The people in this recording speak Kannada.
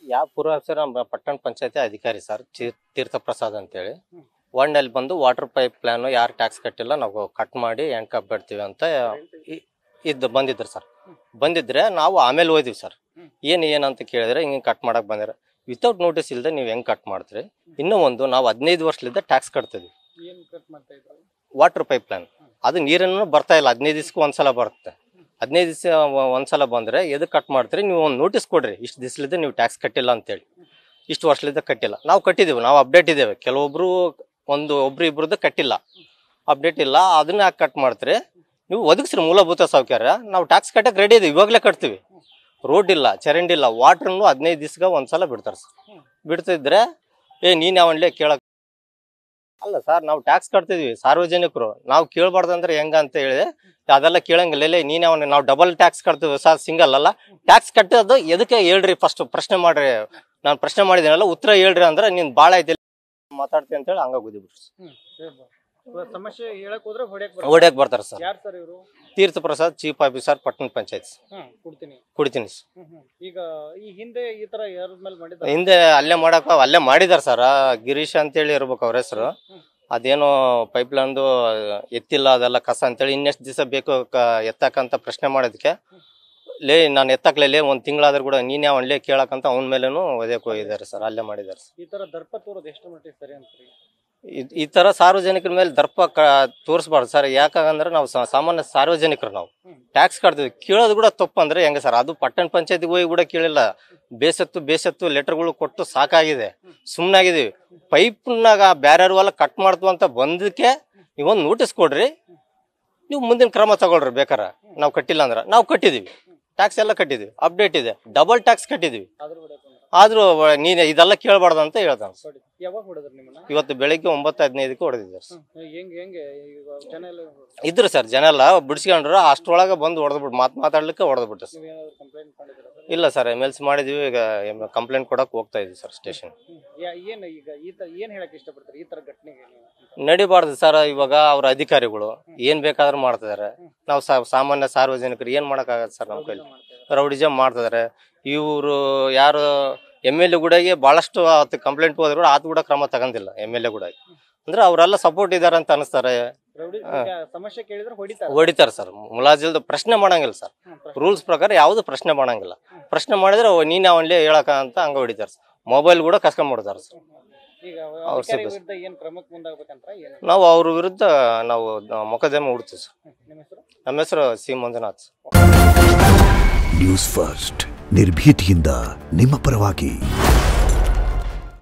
ಯಾವ ಪೂರ್ವ ಆಫೀಸರ್ ನಮ್ಮ ಪಟ್ಟಣ ಪಂಚಾಯತಿ ಅಧಿಕಾರಿ ಸರ್ ಚಿ- ತೀರ್ಥ ಪ್ರಸಾದ್ ಅಂತೇಳಿ ಹ್ಮ್. ಒಣ್ಣಲ್ಲಿ ಬಂದು ವಾಟರ್ ಪೈಪ್ ಪ್ಲಾನ್ ಯಾರು ಟ್ಯಾಕ್ಸ್ ಕಟ್ಟಿಲ್ಲ ನಾವು ಕಟ್ ಮಾಡಿ ಎಂಡ್ ಬಿಡ್ತೀವಿ ಅಂತ ಇ- ಇದ್ದು ಬಂದಿದ್ರು ಸರ್ ಹ್ಮ್. ಬಂದಿದ್ರೆ ನಾವು ಆಮೇಲೆ ಹೋಯ್ದಿವಿ ಸರ್ ಹ್ಮ್. ಏನು ಏನಂತ ಕೇಳಿದ್ರೆ ಹಿಂಗೆ ಕಟ್ ಮಾಡಕ್ ಬಂದಿರ ವಿತೌಟ್ ನೋಟಿಸ್ ಇಲ್ಲದೆ ನೀವು ಹೆಂಗ್ ಕಟ್ ಮಾಡ್ತೀರಿ ಇನ್ನೂ ಒಂದು ನಾವು ಹದಿನೈದು ವರ್ಷದಿಂದ ಟ್ಯಾಕ್ಸ್ ಕಟ್ತೀವಿ ಏನ್ ಕಟ್ ಮಾಡ್ತಾ ಇದ್ರು ವಾಟರ್ ಪೈಪ್ ಪ್ಲಾನ್ ಅದು ನೀರನ್ನು ಬರ್ತಾ ಇಲ್ಲ ಹದಿನೈದು ದಿವ್ಸಕ್ಕೆ ಒಂದ್ಸಲ ಬರುತ್ತೆ ಹದಿನೈದು ದಿವಸ ಒಂದ್ಸಲ ಬಂದ್ರೆ ಎದಕ್ಕೆ ಕಟ್ ಮಾಡ್ತೀರಿ ನೀವು ಒಂದು ನೋಟಿಸ್ ಕೊಡ್ರಿ ಇಷ್ಟು ದಿವಸಲಿದ್ದ ನೀವು ಟ್ಯಾಕ್ಸ್ ಕಟ್ಟಿಲ್ಲ ಅಂತೇಳಿ ಇಷ್ಟು ವರ್ಷಲಿದ್ದ ಕಟ್ಟಿಲ್ಲ ನಾವು ಕಟ್ಟಿದ್ದೀವಿ ನಾವು ಅಪ್ಡೇಟ್ ಇದ್ದೇವೆ ಕೆಲವೊಬ್ರು ಒಂದು ಒಬ್ರು ಇಬ್ರದ್ದು ಕಟ್ಟಿಲ್ಲ ಅಪ್ಡೇಟ್ ಇಲ್ಲ ಅದನ್ನ ಯಾಕೆ ಕಟ್ ಮಾಡ್ತೀರಿ ನೀವು ಒದಗಿಸ್ರಿ ಮೂಲಭೂತ ಸೌಕರ್ಯ ನಾವು ಟ್ಯಾಕ್ಸ್ ಕಟ್ಟಕ್ಕೆ ರೆಡಿ ಇದೀವಿ ಇವಾಗಲೇ ಕಟ್ತೀವಿ ರೋಡ್ ಇಲ್ಲ ಚರಂಡಿ ಇಲ್ಲ ವಾಟ್ರನ್ನು ಹದಿನೈದು ದಿವ್ಸಕ್ಕೆ ಒಂದ್ಸಲ ಬಿಡ್ತಾರೆ ಸರ್ ಬಿಡ್ತಿದ್ರೆ ಏ ನೀನ್ ಯಾವನ್ಲೇ ಕೇಳಕ್ ಅಲ್ಲ ಸರ್ ನಾವು ಟ್ಯಾಕ್ಸ್ ಕಟ್ತಿದ್ವಿ ಸಾರ್ವಜನಿಕರು ನಾವು ಕೇಳಬಾರ್ದು ಅಂದ್ರೆ ಹೆಂಗ ಅಂತ ಹೇಳಿ ಅದೆಲ್ಲ ಕೇಳಂಗಿಲ್ಲ ಲೇ, ನೀನ್ ಅವನು ನಾವು ಡಬಲ್ ಟ್ಯಾಕ್ಸ್ ಕಟ್ತೀವಿ ಸರ್ ಸಿಂಗಲ್ ಅಲ್ಲ ಟ್ಯಾಕ್ಸ್ ಕಟ್ಟೋದು ಎದಕ್ಕೆ ಹೇಳ್ರಿ ಫಸ್ಟ್ ಪ್ರಶ್ನೆ ಮಾಡ್ರಿ ನಾನು ಪ್ರಶ್ನೆ ಮಾಡಿದ್ದೀನಲ್ಲ ಉತ್ತರ ಹೇಳ್ರಿ ಅಂದ್ರೆ ನೀನ್ ಬಾಳ ಐತಿ ಮಾತಾಡ್ತೀನಿ ಅಂತ ಹೇಳಿ ಹಂಗ ಗುದ್ದಿಬಿಟ್ರು ಹ್ಮ್ ಹೇಳ್ಬಾ. ಇವಾಗ ಸಮಸ್ಯೆ ಹೇಳಕ್ ಹೋದ್ರೆ ಹೊಡ್ಯಕ್ ಬರ ಓಡ್ಯಾಕ್ ಬರ್ತಾರ ಸರ್ ಯಾರ್ ಸರ್ ಇವರು ತೀರ್ಥ ಪ್ರಸಾದ್ ಚೀಫ್ ಆಫೀಸರ್ ಪಟ್ಟಣ ಪಂಚಾಯತ್ ಹ್ಮ್ ಕೊಡ್ತೀನಿ ಕುಡಿತೀನಿ sir. ಹ್ಮ್ ಹ್ಮ್ ಈಗ ಈ ಹಿಂದೆ ಈ ತರ ಯಾರ ಮೇಲೆ ಮಾಡಿದ ಹಿಂದೆ ಅಲ್ಲೇ ಮಾಡಕ್ ಅಲ್ಲೇ ಮಾಡಿದಾರ ಸರ್ ಗಿರೀಶ್ ಅಂತೇಳಿ ಇರ್ಬೇಕು ಅವ್ರ ಹೆಸರು ಅದೇನೋ ಪೈಪ್ ಲೈನ್ದು ಎತ್ತಿಲ್ಲ ಅದೆಲ್ಲ ಕಸ ಅಂತೇಳಿ ಇನ್ನೆಷ್ಟು ದಿವಸ ಬೇಕು ಕ- ಎತ್ತಕ್ಕಂತ ಪ್ರಶ್ನೆ ಮಾಡೋದಕ್ಕೆ ಲೇ ನಾನು ಎತ್ತಕ್ಲೇ ಒಂದ್ ತಿಂಗಳಾದ್ರೂ ಕೂಡ ನೀನ್ ಯಾವನ್ಲೇ ಕೇಳಕ್ಕಂತ ಅವನ ಮೇಲೇನು ಒದಕ್ಕೆ ಹೋಗಿದ್ದಾರೆ ಸರ್ ಅಲ್ಲೇ ಮಾಡಿದ್ದಾರೆ sir. ಈ ತರ ದರ್ಪ ತೋರೋದು ಎಷ್ಟು ಮಟ್ಟಿಗೆ ಸರಿ ಅಂತೀರಿ ಇದ್- ಈ ತರ ಸಾರ್ವಜನಿಕರ ಮೇಲೆ ದರ್ಪ ಕ ತೋರಿಸ್ಬಾರ್ದು ಸರ್ ಯಾಕಂದ್ರೆ ನಾವು ಸಾ- ಸಾಮಾನ್ಯ ಸಾರ್ವಜನಿಕರು ನಾವು ಹ್ಮ್. ಟ್ಯಾಕ್ಸ್ ಕಟ್ತೀವಿ ಕೇಳೋದು ಕೂಡ ತಪ್ಪು ಅಂದ್ರೆ ಹೆಂಗೆ ಸರ್ ಅದು ಪಟ್ಟಣ ಪಂಚಾಯತಿಗೆ ಹೋಗಿ ಕೂಡ ಕೇಳಿಲ್ಲ ಬೇಸತ್ತು ಬೇಸತ್ತು ಲೆಟರ್ಗಳು ಕೊಟ್ಟು ಸಾಕಾಗಿದೆ ಸುಮ್ಮನಾಗಿದ್ದೀವಿ ಪೈಪ್ನಾಗ ಬ್ಯಾರ್ಯಾರು ಎಲ್ಲ ಕಟ್ ಮಾಡ್ತು ಅಂತ ಬಂದಕ್ಕೆ ನೀವೊಂದು ನೋಟಿಸ್ ಕೊಡ್ರಿ ನೀವು ಮುಂದಿನ ಕ್ರಮ ತಗೊಳ್ರಿ ಬೇಕಾರ ನಾವು ಕಟ್ಟಿಲ್ಲ ಅಂದ್ರೆ ನಾವು ಕಟ್ಟಿದೀವಿ ಟ್ಯಾಕ್ಸ್ ಎಲ್ಲ ಕಟ್ಟಿದೀವಿ ಅಪ್ಡೇಟ್ ಇದೆ ಡಬಲ್ ಟ್ಯಾಕ್ಸ್ ಕಟ್ಟಿದೀವಿ ಆದ್ರೂ ಹೊಡ್ಯಕ್ ಬಂದ್ರ ಆದ್ರೂ ನೀನು ಇದೆಲ್ಲ ಕೇಳಬಾರ್ದು ಅಂತ ಹೇಳ್ತಾನೆ ಸರ್ ಹೊಡಿ ಯಾವಾಗ ಹೊಡೆದ್ರು ನಿಮ್ಮನ್ನ ಇವತ್ತು ಬೆಳಿಗ್ಗೆ ಒಂಬತ್ತು ಹದಿನೈದಕ್ಕೆ ಹೊಡೆದಿದ್ದಾರೆ ಸರ್ ಹ್ಮ್. ಹೆಂಗ್ ಹೆಂಗೆ ಈಗ ಜನ ಎಲ್ಲ ಇದ್ರು ಸರ್ ಜನ ಎಲ್ಲ ಬಿಡಿಸ್ಕೊಂಡ್ರು ಅಷ್ಟ್ರೊಳಗೆ ಬಂದು ಹೊಡೆದ್ಬಿಟ್ಟು ಮಾತು ಮಾತಾಡ್ಲಿಕ್ಕೆ ಹೊಡೆದ್ಬಿಟ್ಟು ಸರ್ ನೀವೇನಾದ್ರು ಕಂಪ್ಲೇಂಟ್ ಮಾಡಿದ್ರ ಸರ್ ಇಲ್ಲ ಸರ್ ಎಮ್ ಎಲ್ ಸಿ ಮಾಡಿದ್ವಿ ಈಗ ಕಂಪ್ಲೇಂಟ್ ಕೊಡಕ್ ಹೋಗ್ತಾ ಇದೀವಿ ಸರ್ ಸ್ಟೇಷನ್ ಹ್ಮ್. ಯಾ- ಏನ್ ಈಗ ಈ ತರ ಏನ್ ಹೇಳಕ್ ಇಷ್ಟಪಡ್ತೀರಿ ಈ ತರ ಘಟನೆಗೆ ನೀವು ನಡಿಬಾರ್ದು ಸರ್ ಇವಾಗ ಅವ್ರ ಅಧಿಕಾರಿಗಳು ಏನ್ ಬೇಕಾದ್ರೂ ಮಾಡ್ತಿದಾರೆ ನಾವು ಸಾ- ಸಾಮಾನ್ಯ ಸಾರ್ವಜನಿಕರು ಏನ್ ಮಾಡಕ್ಕಾಗತ್ತೆ ಸರ್ ನಮ್ಮ ಕೈಲಿ ಮಾಡ್ತಾ ಇದ್ದಾರೆ. ರೌಡಿಜಮ್ ಮಾಡ್ತಿದಾರೆ ಇವರು ಯಾರು ಎಮ್ ಎಲ್ ಎ ಗುಡಾಗಿ ಬಹಳಷ್ಟು ಆತ ಕಂಪ್ಲೇಂಟ್ ಹೋದ್ರು ಕೂಡ ಆತ ಕೂಡ ಕ್ರಮ ತಗೊಂಡಿಲ್ಲ ಎಮ್ ಎಲ್ ಎ ಗುಡಾಗಿ ಅಂದ್ರೆ ಅವರೆಲ್ಲ ಸಪೋರ್ಟ್ ಇದಾರೆ ಅಂತ ಅನಿಸ್ತಾರೆ ರೌಡಿ ಈಗ ಸಮಸ್ಯೆ ಕೇಳಿದ್ರೆ ಹೊಡಿತಾರೆ ಹೊಡಿತಾರೆ ಸರ್ ಮುಲಾಜಿಲ್ದ ಪ್ರಶ್ನೆ ಮಾಡಂಗಿಲ್ಲ ಸರ್ ಹ್ಮ್, ಪ್ರಶ್ನೆ- ರೂಲ್ಸ್ ಪ್ರಕಾರ ಯಾವುದು ಪ್ರಶ್ನೆ ಮಾಡಂಗಿಲ್ಲ ಪ್ರಶ್ನೆ ಮಾಡಿದ್ರೆ ಅವ್ ನೀನ್ ಅವನ್ಲೇ ಹೇಳಕ ಅಂತ ಹಂಗ ಹೊಡಿತಾರ ಮೊಬೈಲ್ ಕೂಡ ಕಸ್ಕೊಂಡ್ಬಿಡ್ತಾರ ಸರ್ ಈಗ ಅವ್ರ ಅಧಿಕಾರಿ ಸಿಬ್ಬಂದಿ. ವಿರುದ್ಧ ಏನ್ ಕ್ರಮಕ್ಕೆ ಮುಂದಾಗ್ಬೇಕಂತ ಏನು ನಾವು ಅವ್ರ ವಿರುದ್ಧ ನಾವು ಮೊಕದ್ದಮೆ ಹುಡ್ತೀವಿ ಸರ್ ಹ್ಮ್. ನಿಮ್ಮ ಹೆಸರು ನಮ್ಮ ಹೆಸರು ಸಿ ಮಂಜುನಾಥ್ ನ್ಯೂಸ್ ಫಸ್ಟ್ ನಿರ್ಭೀತಿಯಿಂದ ನಿಮ್ಮ ಪರವಾಗಿ